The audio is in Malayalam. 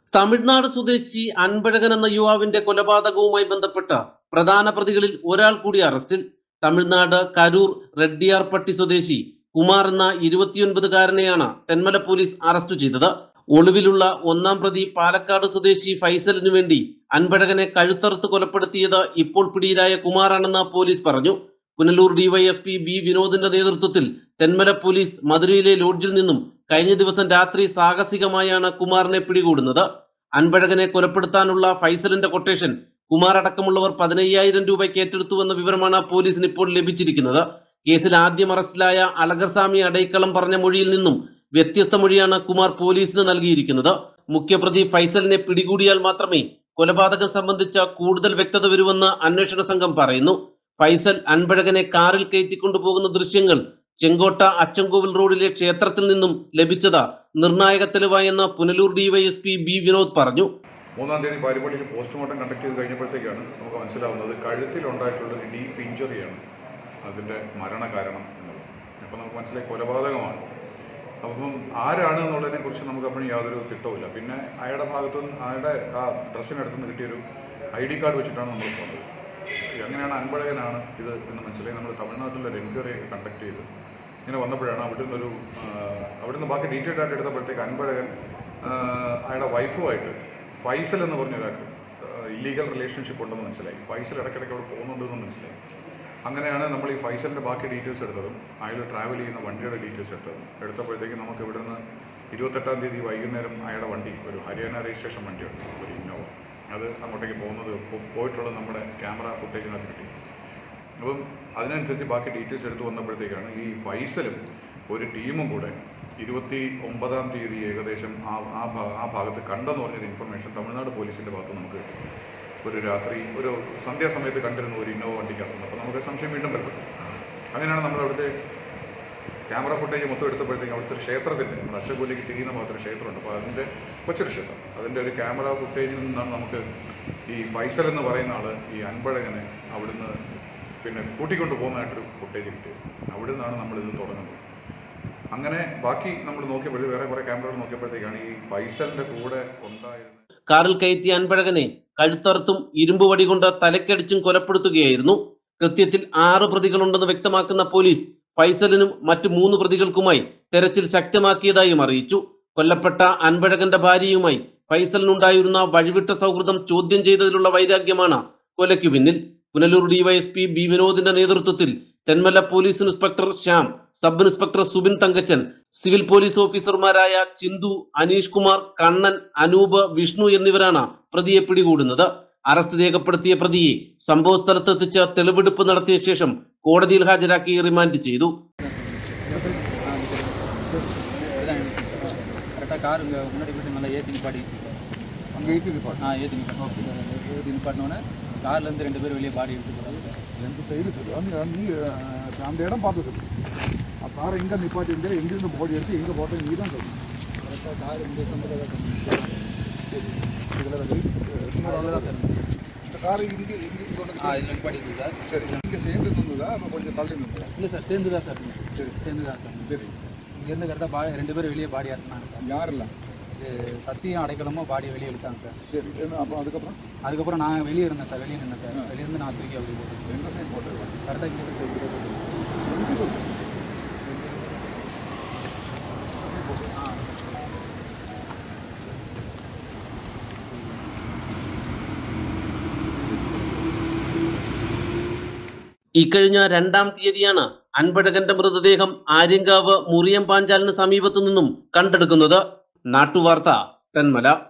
തമിഴ്നാട് സ്വദേശി അൻപഴകൻ എന്ന യുവാവിന്റെ കൊലപാതകവുമായി ബന്ധപ്പെട്ട പ്രധാന പ്രതികളിൽ ഒരാൾ കൂടി അറസ്റ്റിൽ തമിഴ്നാട് കരൂർ റെഡ്ഡിയാർപട്ടി സ്വദേശി കുമാർ എന്ന ഇരുപത്തിയൊൻപതുകാരനെയാണ് തെന്മല പോലീസ് അറസ്റ്റ് ചെയ്തത് ഒളിവിലുള്ള ഒന്നാം പ്രതി പാലക്കാട് സ്വദേശി ഫൈസലിനു വേണ്ടി അൻപഴകനെ കഴുത്തറുത്ത് കൊലപ്പെടുത്തിയത് ഇപ്പോൾ പിടിയിലായ കുമാറാണെന്ന് പോലീസ് പറഞ്ഞു പുനലൂർ ഡിവൈഎസ്പി ബി വിനോദിന്റെ നേതൃത്വത്തിൽ തെന്മല പോലീസ് മധുരയിലെ ലോഡ്ജിൽ നിന്നും കഴിഞ്ഞ ദിവസം രാത്രി സാഹസികമായാണ് കുമാറിനെ പിടികൂടുന്നത് അൻപഴകനെ കൊലപ്പെടുത്താനുള്ള ഫൈസലിന്റെ കൊട്ടേഷൻ കുമാർ അടക്കമുള്ളവർ പതിനയ്യായിരം രൂപയ്ക്ക് ഏറ്റെടുത്തുവെന്ന വിവരമാണ് പോലീസിന് ഇപ്പോൾ ലഭിച്ചിരിക്കുന്നത് കേസിൽ ആദ്യം അറസ്റ്റിലായ അളകർസ്വാമി അടൈക്കളം പറഞ്ഞ മൊഴിയിൽ നിന്നും വ്യത്യസ്ത മൊഴിയാണ് കുമാർ പോലീസിന് നൽകിയിരിക്കുന്നത് മുഖ്യപ്രതി ഫൈസലിനെ പിടികൂടിയാൽ മാത്രമേ കൊലപാതകം സംബന്ധിച്ച കൂടുതൽ വ്യക്തത വരുമെന്ന് അന്വേഷണ സംഘം പറയുന്നു ഫൈസൽ അൻപഴകനെ കാറിൽ കയറ്റിക്കൊണ്ടുപോകുന്ന ദൃശ്യങ്ങൾ ചെങ്കോട്ട അച്ചൻകോവിൽ റോഡിലെ ക്ഷേത്രത്തിൽ നിന്നും ലഭിച്ചത് നിർണായക തെളിവായെന്ന് പുനലൂർ ഡിവൈഎസ്പി ബി വിനോദ് പറഞ്ഞു മൂന്നാം തീയതി പാരിപ്പള്ളിയിൽ പോസ്റ്റ്മോർട്ടം കണ്ടക്ട് ചെയ്ത് കഴിഞ്ഞപ്പോഴത്തേക്കാണ് നമുക്ക് മനസ്സിലാവുന്നത് കഴുത്തിലുണ്ടായിട്ടുള്ള ഒരു ഡീപ്പ് ഇഞ്ചുറിയാണ് അതിൻ്റെ മരണകാരണം എന്നുള്ളത് അപ്പോൾ നമുക്ക് മനസ്സിലായി കൊലപാതകമാണ് അപ്പം ആരാണ് എന്നുള്ളതിനെ കുറിച്ച് നമുക്ക് അപ്പോഴും യാതൊരു തിട്ടവുമില്ല പിന്നെ അയാളുടെ ഭാഗത്തു നിന്ന് അയാളുടെ ആ ഡ്രസ്സിനടുത്ത് നിന്ന് കിട്ടിയൊരു ഐ ഡി കാർഡ് വെച്ചിട്ടാണ് നമ്മൾ പോകുന്നത് അങ്ങനെയാണ് അൻപഴകനാണ് ഇത് എന്ന് മനസ്സിലായി നമ്മൾ തമിഴ്നാട്ടിലെ ഒരു എൻക്വയറി കണ്ടക്ട് ചെയ്ത് ഇങ്ങനെ വന്നപ്പോഴാണ് അവിടെ നിന്നൊരു അവിടെ നിന്ന് ബാക്കി ഡീറ്റെയിൽഡ് ആയിട്ട് എടുത്തപ്പോഴത്തേക്ക് അൻപഴകൻ ആ, അയാളുടെ വൈഫുമായിട്ട് ഫൈസൽ എന്ന് പറഞ്ഞ ഒരാൾക്ക് ഇല്ലീഗൽ റിലേഷൻഷിപ്പ് ഉണ്ടെന്ന് മനസ്സിലായി ഫൈസൽ ഇടയ്ക്കിടയ്ക്ക് അവിടെ പോകുന്നുണ്ടെന്ന് മനസ്സിലായി അങ്ങനെയാണ് നമ്മൾ ഈ ഫൈസലിൻ്റെ ബാക്കി ഡീറ്റെയിൽസ് എടുത്തതും അയാൾ ട്രാവൽ ചെയ്യുന്ന വണ്ടിയുടെ ഡീറ്റെയിൽസ് എടുത്തതും എടുത്തപ്പോഴത്തേക്ക് നമുക്ക് ഇവിടുന്ന് ഇരുപത്തെട്ടാം തീയതി വൈകുന്നേരം അയാളുടെ വണ്ടി ഒരു ഹരിയാന രജിസ്ട്രേഷൻ വണ്ടിയുണ്ട് ഒരു ഇന്നോവ അത് അങ്ങോട്ടേക്ക് പോകുന്നത് പോ- പോയിട്ടുള്ളത് നമ്മുടെ ക്യാമറ ഫുട്ടേജിനകത്ത് കിട്ടി അപ്പം അതിനനുസരിച്ച് ബാക്കി ഡീറ്റെയിൽസ് എടുത്ത് വന്നപ്പോഴത്തേക്കാണ് ഈ ഫൈസലും ഒരു ടീമും കൂടെ ഇരുപത്തി ഒമ്പതാം തീയതി ഏകദേശം ആ ആ ഭാ- ആ ഭാഗത്ത് കണ്ടെന്ന് പറഞ്ഞൊരു ഇൻഫർമേഷൻ തമിഴ്നാട് പോലീസിൻ്റെ ഭാഗത്ത് നമുക്ക് കിട്ടി ഒരു രാത്രി ഒരു സന്ധ്യാസമയത്ത് കണ്ടിരുന്ന ഒരു ഇന്നോവ വണ്ടിക്കകത്തുനിന്ന് അപ്പോൾ നമുക്ക് സംശയം വീണ്ടും ബലപ്പെട്ടു അങ്ങനെയാണ് നമ്മൾ അവിടുത്തെ ക്യാമറ ഫുട്ടേജ് മൊത്തം എടുത്തപ്പോഴത്തേക്കും അവിടുത്തെ ഒരു ക്ഷേത്രത്തിൻ്റെ നമ്മുടെ അച്ചൻകോലിലേക്ക് തിരിയുന്ന ഭാഗത്തൊരു ക്ഷേത്രമുണ്ട് അപ്പോൾ അതിൻ്റെ കൊച്ചൊരു ക്ഷേത്രം അതിൻ്റെ ഒരു ക്യാമറ ഫുട്ടേജിൽ നിന്നാണ് നമുക്ക് ഈ ഫൈസൽ എന്ന് പറയുന്ന ആൾ ഈ അൻപഴകനെ അവിടുന്ന് പിന്നെ കൂട്ടിക്കൊണ്ട് പോകുന്നതായിട്ടൊരു ഫുട്ടേജ് കിട്ടിയത് അവിടെ നിന്നാണ് നമ്മളിത് തുടങ്ങുന്നത് അങ്ങനെ ബാക്കി നമ്മൾ നോക്കിയപ്പോൾ വേറെ കുറേ ക്യാമറകൾ നോക്കിയപ്പോഴത്തേക്കാണ് ഈ ഫൈസലിൻ്റെ കൂടെ ഉണ്ടായിരുന്ന കാറിൽ കയറ്റിയ അൻപഴകനെ കഴുത്തറുത്തും ഇരുമ്പ് വടി കൊണ്ട് തലക്കടിച്ചും കൊലപ്പെടുത്തുകയായിരുന്നു കൃത്യത്തിൽ ആറ് പ്രതികളുണ്ടെന്ന് വ്യക്തമാക്കുന്ന പോലീസ് ഫൈസലിനും മറ്റ് മൂന്ന് പ്രതികൾക്കുമായി തെരച്ചിൽ ശക്തമാക്കിയതായും അറിയിച്ചു കൊല്ലപ്പെട്ട അൻപഴകന്റെ ഭാര്യയുമായി ഫൈസലിനുണ്ടായിരുന്ന വഴിവിട്ട സൗഹൃദം ചോദ്യം ചെയ്തതിലുള്ള വൈരാഗ്യമാണ് കൊലയ്ക്കു പിന്നിൽ പുനലൂർ ഡിവൈഎസ്പി ബി വിനോദിന്റെ നേതൃത്വത്തിൽ Thenmala police inspector Shyam sub inspector Subin Thankachan civil police ഓഫീസർമാരായ ചിന്തു അനീഷ് കുമാർ കണ്ണൻ അനൂപ് വിഷ്ണു എന്നിവരാണ് പ്രതിയെ പിടികൂടുന്നത് അറസ്റ്റ് രേഖപ്പെടുത്തിയ പ്രതിയെ സംഭവ സ്ഥലത്തെത്തിച്ച് തെളിവെടുപ്പ് നടത്തിയ ശേഷം കോടതിയിൽ ഹാജരാക്കി റിമാൻഡ് ചെയ്തു கரெக்டாக கார் இங்கே முன்னாடி போயிட்டு நல்லா ஏற்றி நிப்பாட்டி அங்கே ஏற்றி நிப்பாட்டு ஆ ஏற்றி நிப்பாட்டி ஏற்றி நிப்பாட்டினோடனே கார்லேருந்து ரெண்டு பேரும் வெளியே பாடி எடுத்து போகிறாங்க രണ്ട് സൈഡ് சொல்லு அந்த நீ அஹ், அந்த இடம் பார்த்து சொல்லு ആ കാർ എങ്ക നിപ്പാട്ടിന്റെ എങ്കിരുന്ന് ബോഡി എടുത്ത് എങ്ക പോട്ടെ നീ தான் சொல்லு கரெக்டாக கார் இந்த சம்பளம் இதுல வந்து, அஹ், சும்மா அவ்வளோதான் சார் இந்த கார் இங்கே எங்கே கொண்டு ஆ இதில் நிப்பாட்டி இருக்கு சார் சரி இங்கே சேர்ந்து நின்றுதா அப்போ கொஞ்சம் தள்ளி நின்றுதா இல்லை சார் சேர்ந்து தான் சார் சரி சேர்ந்து தான் சார் சரி இங்கேருந்து கரெக்டாக பாடி ரெண்டு பேரும் வெளியே பாடி இறக்குனாங்க சார் யாரில்ல இது சத்தியம் அடைக்கலமோ பாடியை வெளியே எடுத்தாங்க சார் சரி என்ன அப்புறம் அதுக்கப்புறம் அதுக்கப்புறம் நான் வெளியே இருந்தேன் சார் வெளியே நின்னேன் சார் வெளியே இருந்து நான் தூக்கி அப்படி போட்டேன் எந்த சைடு போட்டு கரெக்டாக இங்கே இருக்கு எங்கே சொல்லு ஆ ഇക്കഴിഞ്ഞ രണ്ടാം തീയതിയാണ് അൻപഴകന്റെ മൃതദേഹം ആര്യങ്കാവ് മുറിയം പാഞ്ചാലിന് സമീപത്തു നിന്നും കണ്ടെടുക്കുന്നത് നാട്ടുവാർത്ത തെന്മല